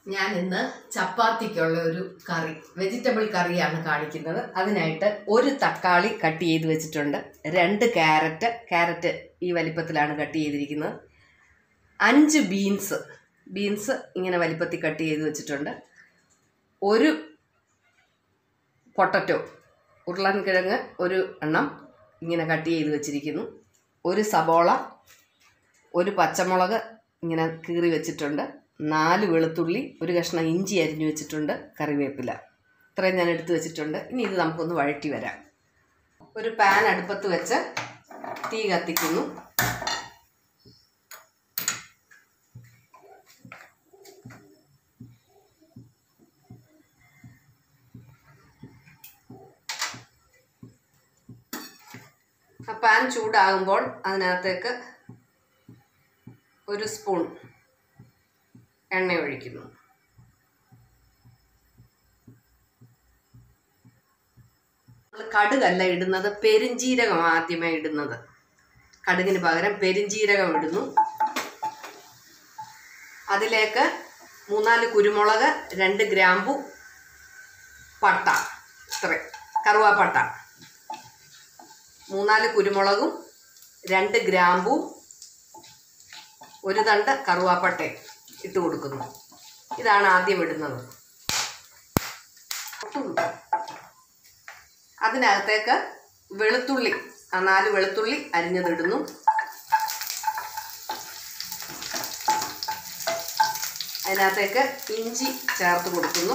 ഞാൻ ഇന്ന് ചപ്പാത്തിക്കുള്ള ഒരു കറി വെജിറ്റബിൾ കറിയാണ് കാണിക്കുന്നത് അതിനായിട്ട് ഒരു തക്കാളി കട്ട് ചെയ്ത് വെച്ചിട്ടുണ്ട് രണ്ട് ക്യാരറ്റ് ക്യാരറ്റ് ഈ വലിപ്പത്തിലാണ് കട്ട് ചെയ്തിരിക്കുന്നത് അഞ്ച് ബീൻസ് ബീൻസ് ഇങ്ങനെ വലിപ്പത്തിൽ കട്ട് ചെയ്ത് വെച്ചിട്ടുണ്ട് ഒരു പൊട്ടറ്റോ ഉരുളൻകിഴങ്ങ് ഒരു എണ്ണം ഇങ്ങനെ കട്ട് ചെയ്ത് വെച്ചിരിക്കുന്നു ഒരു സബോള ഒരു പച്ചമുളക് ഇങ്ങനെ കീറി വെച്ചിട്ടുണ്ട് നാല് വെളുത്തുള്ളി ഒരു കഷ്ണം ഇഞ്ചി അരിഞ്ഞു വെച്ചിട്ടുണ്ട് കറിവേപ്പില ഇത്രയും ഞാൻ എടുത്ത് വെച്ചിട്ടുണ്ട് ഇനി ഇത് നമുക്കൊന്ന് വഴറ്റി വരാം ഒരു പാൻ അടുപ്പത്ത് വെച്ച് തീ കത്തിക്കുന്നു ആ പാൻ ചൂടാകുമ്പോൾ അതിനകത്തേക്ക് ഒരു സ്പൂൺ എണ്ണ ഒഴിക്കുന്നു നമ്മൾ കടുകല്ല ഇടുന്നത് പെരിഞ്ജീരകം ആദ്യമേ ഇടുന്നത് കടുകിന് പകരം പെരിഞ്ജീരകം ഇടുന്നു അതിലേക്ക് മൂന്നാല് കുരുമുളക് രണ്ട് ഗ്രാമ്പു പട്ട ഇത്ര കറുവാപ്പട്ട മൂന്നാല് കുരുമുളകും രണ്ട് ഗ്രാമ്പും ഒരു തണ്ട് കറുവാപ്പട്ടയും ഇട്ട് കൊടുക്കുന്നു ഇതാണ് ആദ്യം ഇടുന്നത് അതിനകത്തേക്ക് വെളുത്തുള്ളി ആ നാല് വെളുത്തുള്ളി അരിഞ്ഞതിടുന്നു അതിനകത്തേക്ക് ഇഞ്ചി ചേർത്ത് കൊടുക്കുന്നു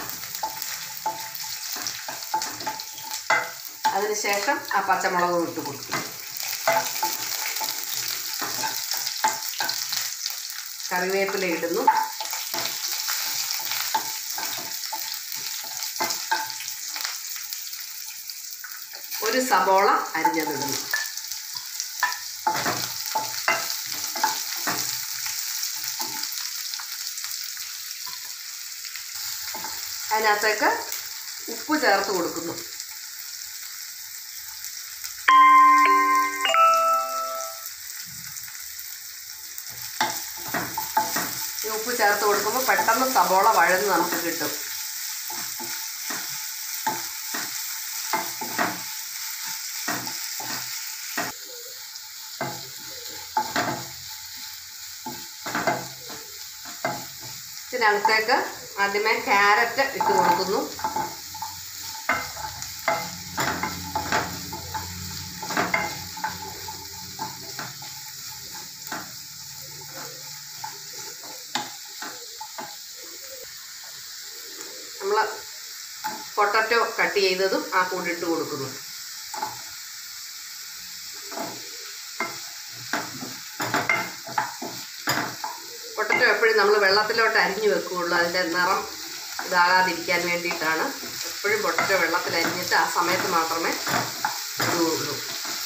അതിനുശേഷം ആ പച്ചമുളകും ഇട്ട് കൊടുക്കുന്നു കറിവേപ്പില ഇടുന്നു ഒരു സബോള അരിഞ്ഞതിടുന്നു അതിനകത്തേക്ക് ഉപ്പ് ചേർത്ത് കൊടുക്കുന്നു ഈ ഉപ്പ് ചേർത്ത് കൊടുക്കുമ്പോൾ പെട്ടെന്ന് സബോള വഴന്ന് നമുക്ക് കിട്ടും ഇതിനകത്തേക്ക് ആദ്യമേ ക്യാരറ്റ് ഇട്ട് കൊടുക്കുന്നു നമ്മൾ പൊട്ടറ്റോ കട്ട് ചെയ്തതും ആ കൂടെ ഇട്ട് കൊടുക്കുന്നു പൊട്ടറ്റോ എപ്പോഴും നമ്മൾ വെള്ളത്തിലോട്ട് അരിഞ്ഞു വെക്കുകയുള്ളൂ അതിൻ്റെ നിറം ഇതാകാതിരിക്കാൻ വേണ്ടിയിട്ടാണ് എപ്പോഴും പൊട്ടറ്റോ വെള്ളത്തിൽ അരിഞ്ഞിട്ട് ആ സമയത്ത് മാത്രമേ ഇടുകയുള്ളൂ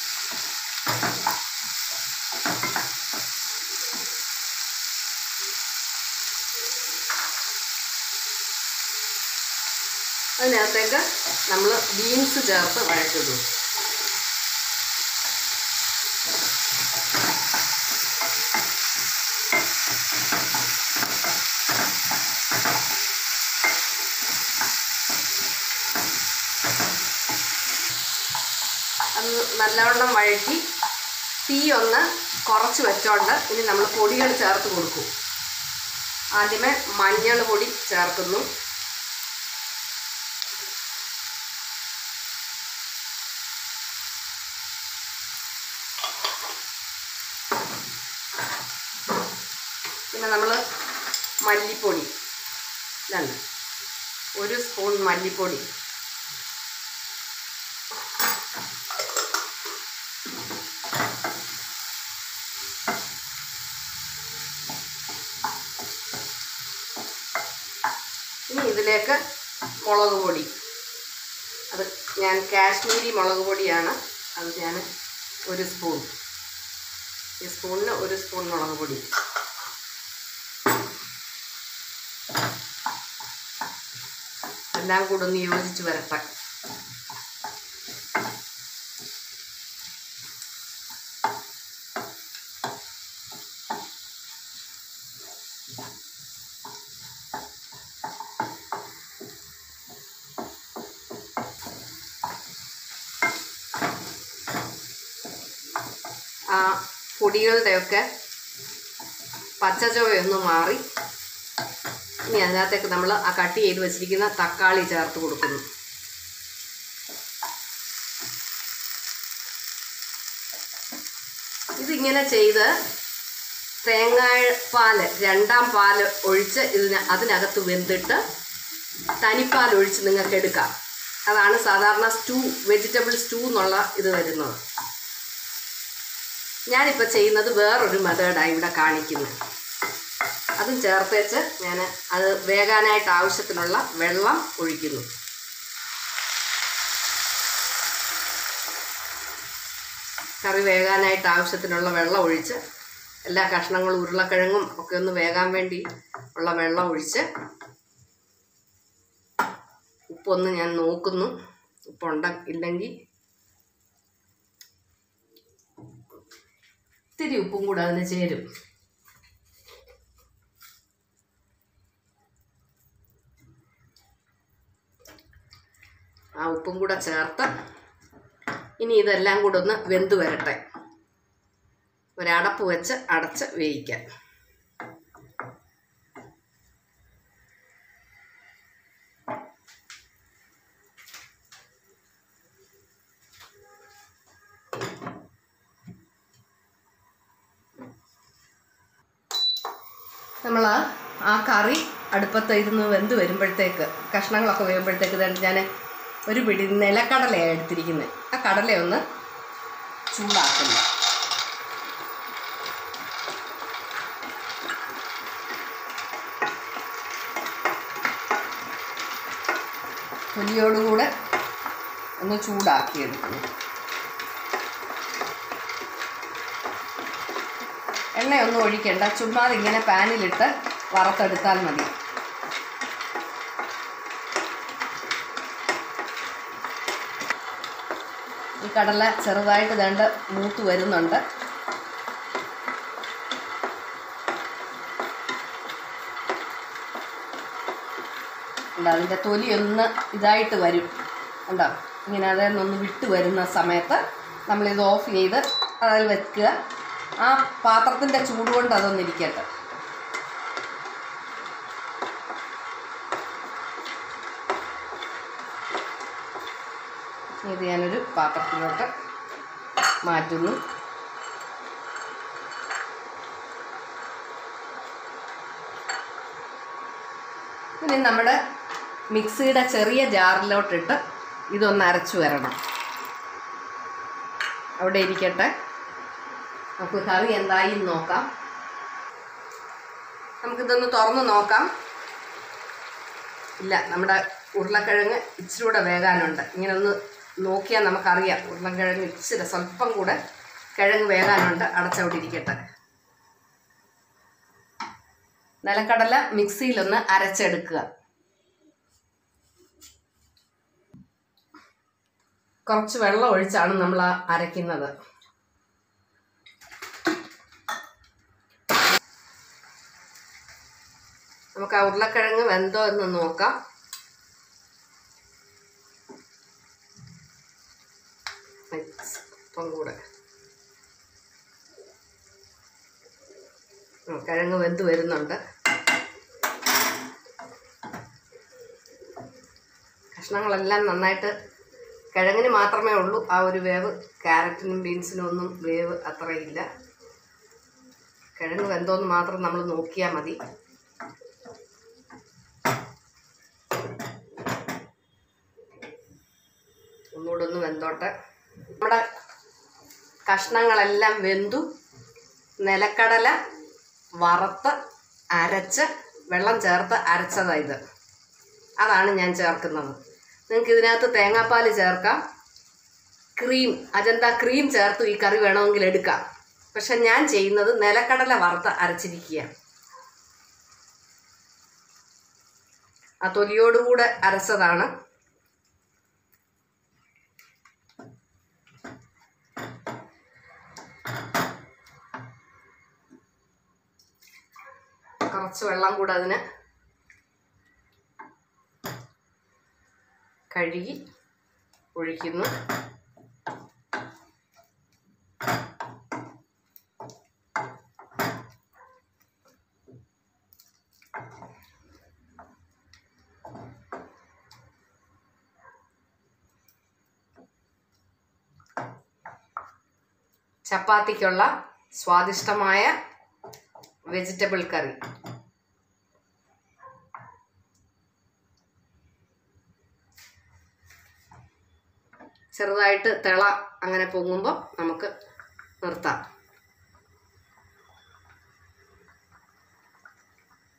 അതിനകത്തേക്ക് നമ്മൾ ബീൻസ് ചേർത്ത് വഴറ്റിടും അത് നല്ലവണ്ണം വഴറ്റി തീ ഒന്ന് കുറച്ച് വെച്ചോണ്ട് ഇനി നമ്മൾ പൊടികൾ ചേർത്ത് കൊടുക്കും ആദ്യമേ മഞ്ഞൾ പൊടി ചേർക്കുന്നു പിന്നെ നമ്മൾ മല്ലിപ്പൊടി ഇതാണ് ഒരു സ്പൂൺ മല്ലിപ്പൊടി ഇനി ഇതിലേക്ക് മുളക് പൊടി അത് ഞാൻ കാശ്മീരി മുളക് പൊടിയാണ് അത് ഞാൻ ഒരു സ്പൂൺ ഈ സ്പൂണിന് ഒരു സ്പൂൺ മുളക് പൊടി എല്ലാം കൂടെ ഒന്ന് യോജിച്ച് വരട്ടെ ആ പൊടികളുടെയൊക്കെ പച്ചച്ചുവയൊന്ന് മാറി ഇനി അതിനകത്തേക്ക് നമ്മൾ ആ കട്ട് ചെയ്ത് വെച്ചിരിക്കുന്ന തക്കാളി ചേർത്ത് കൊടുക്കുന്നു ഇതിങ്ങനെ ചെയ്ത് തേങ്ങായ പാല് രണ്ടാം പാല് ഒഴിച്ച് ഇതിന് അതിനകത്ത് വെന്തിട്ട് തനിപ്പാൽ ഒഴിച്ച് നിങ്ങൾക്ക് എടുക്കാം അതാണ് സാധാരണ സ്റ്റൂ വെജിറ്റബിൾ സ്റ്റൂ എന്നുള്ള ഇത് വരുന്നത് ഞാനിപ്പോൾ ചെയ്യുന്നത് വേറൊരു മെത്തേഡാണ് ഇവിടെ കാണിക്കുന്നത് അതും ചേർത്തേച്ച് ഞാൻ അത് വേകാനായിട്ട് ആവശ്യത്തിനുള്ള വെള്ളം ഒഴിക്കുന്നു കറി വേകാനായിട്ട് ആവശ്യത്തിനുള്ള വെള്ളം ഒഴിച്ച് എല്ലാ കഷ്ണങ്ങളും ഉരുളക്കിഴങ്ങും ഒക്കെ ഒന്ന് വേകാൻ വേണ്ടി ഉള്ള വെള്ളം ഒഴിച്ച് ഉപ്പൊന്ന് ഞാൻ നോക്കുന്നു ഉപ്പുണ്ട ഇല്ലെങ്കിൽ ഇത്തിരി ഉപ്പും കൂടെ അതിന് ചേരും ആ ഉപ്പും കൂടെ ചേർത്ത് ഇനി ഇതെല്ലാം കൂടെ ഒന്ന് വെന്ത് വരട്ടെ ഒരടപ്പ് വെച്ച് അടച്ച് വേവിക്കാൻ നമ്മൾ ആ കറി അടുപ്പത്ത് ഇരുന്ന് വെന്ത് വരുമ്പോഴത്തേക്ക് കഷ്ണങ്ങളൊക്കെ വരുമ്പോഴത്തേക്ക് തന്നെ ഞാൻ ഒരു പിടി നിലക്കടലയാണ് എടുത്തിരിക്കുന്നത് ആ കടലയൊന്ന് ചൂടാക്കുന്നു തൊലിയോടുകൂടെ ഒന്ന് ചൂടാക്കി എടുക്കുന്നു എണ്ണയൊന്നും ഒഴിക്കണ്ട ചുമ്മാതെ ഇങ്ങനെ പാനിലിട്ട് വറുത്തെടുത്താൽ മതി ഈ കടല ചെറുതായിട്ട് ദണ്ട് മൂത്ത് വരുന്നുണ്ട് ഉണ്ട് അതിൻ്റെ തൊലി ഒന്ന് ഇതായിട്ട് വരും ഉണ്ടോ ഇങ്ങനെ അതിൽ നിന്നൊന്ന് വിട്ട് വരുന്ന സമയത്ത് നമ്മളിത് ഓഫ് ചെയ്ത് അതിൽ വെക്കുക ആ പാത്രത്തിൻ്റെ ചൂട് കൊണ്ട് അതൊന്ന് ഇരിക്കട്ടെ ഇത് ഞാനൊരു പാത്രത്തിലോട്ട് മാറ്റുന്നു ഇനി നമ്മുടെ മിക്സിയുടെ ചെറിയ ജാറിലോട്ടിട്ട് ഇതൊന്ന് അരച്ചു വരണം അവിടെ ഇരിക്കട്ടെ നമുക്ക് കറി എന്തായി എന്ന് നോക്കാം നമുക്കിതൊന്ന് തുറന്ന് നോക്കാം ഇല്ല നമ്മുടെ ഉരുളക്കിഴങ്ങ് ഇച്ചിരി കൂടെ വേകാനുണ്ട് ഇങ്ങനെ ഒന്ന് നോക്കിയാൽ നമുക്കറിയാം ഉരുളക്കിഴങ്ങ് ഇച്ചിരി സ്വല്പം കൂടെ കിഴങ്ങ് വേകാനുണ്ട് അടച്ചവിടെ ഇരിക്കട്ടെ നിലക്കടല മിക്സിയിലൊന്ന് അരച്ചെടുക്കുക കുറച്ച് വെള്ളം ഒഴിച്ചാണ് നമ്മൾ ആ അരയ്ക്കുന്നത് നമുക്ക് ആ ഉരുളക്കിഴങ്ങ് വെന്തോ എന്ന് നോക്കാം ഇപ്പം കൂടെ ഉം, കിഴങ്ങ് വെന്ത് വരുന്നുണ്ട് കഷ്ണങ്ങളെല്ലാം നന്നായിട്ട് കിഴങ്ങിന് മാത്രമേ ഉള്ളൂ ആ ഒരു വേവ് ക്യാരറ്റിനും ബീൻസിനും ഒന്നും വേവ് അത്രയില്ല കിഴങ്ങ് വെന്തോന്ന് മാത്രം നമ്മൾ നോക്കിയാൽ മതി ഒന്നുകൂടെ ഒന്ന് വെന്തോട്ടെ നമ്മുടെ കഷ്ണങ്ങളെല്ലാം വെന്തു നിലക്കടല വറുത്ത് അരച്ച് വെള്ളം ചേർത്ത് അരച്ചതാണ് ഇത് അതാണ് ഞാൻ ചേർക്കുന്നത് നിങ്ങൾക്ക് ഇതിനകത്ത് തേങ്ങാപ്പാൽ ചേർക്കാം ക്രീം അജന്ത ക്രീം ചേർത്ത് ഈ കറി വേണമെങ്കിൽ എടുക്കാം പക്ഷെ ഞാൻ ചെയ്യുന്നത് നിലക്കടല വറുത്ത് അരച്ചിരിക്കുക ആ തൊലിയോടുകൂടെ അരച്ചതാണ് കുറച്ച് വെള്ളം കൂടെ അതിന് കഴുകി ഒഴിക്കുന്നു ചപ്പാത്തിക്കുള്ള സ്വാദിഷ്ടമായ വെജിറ്റബിൾ കറി ചെറുതായിട്ട് തിള അങ്ങനെ പൊങ്ങുമ്പോൾ നമുക്ക് നിർത്താം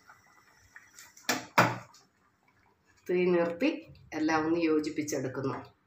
തീ നിർത്തി എല്ലാം ഒന്ന് യോജിപ്പിച്ചെടുക്കുന്നു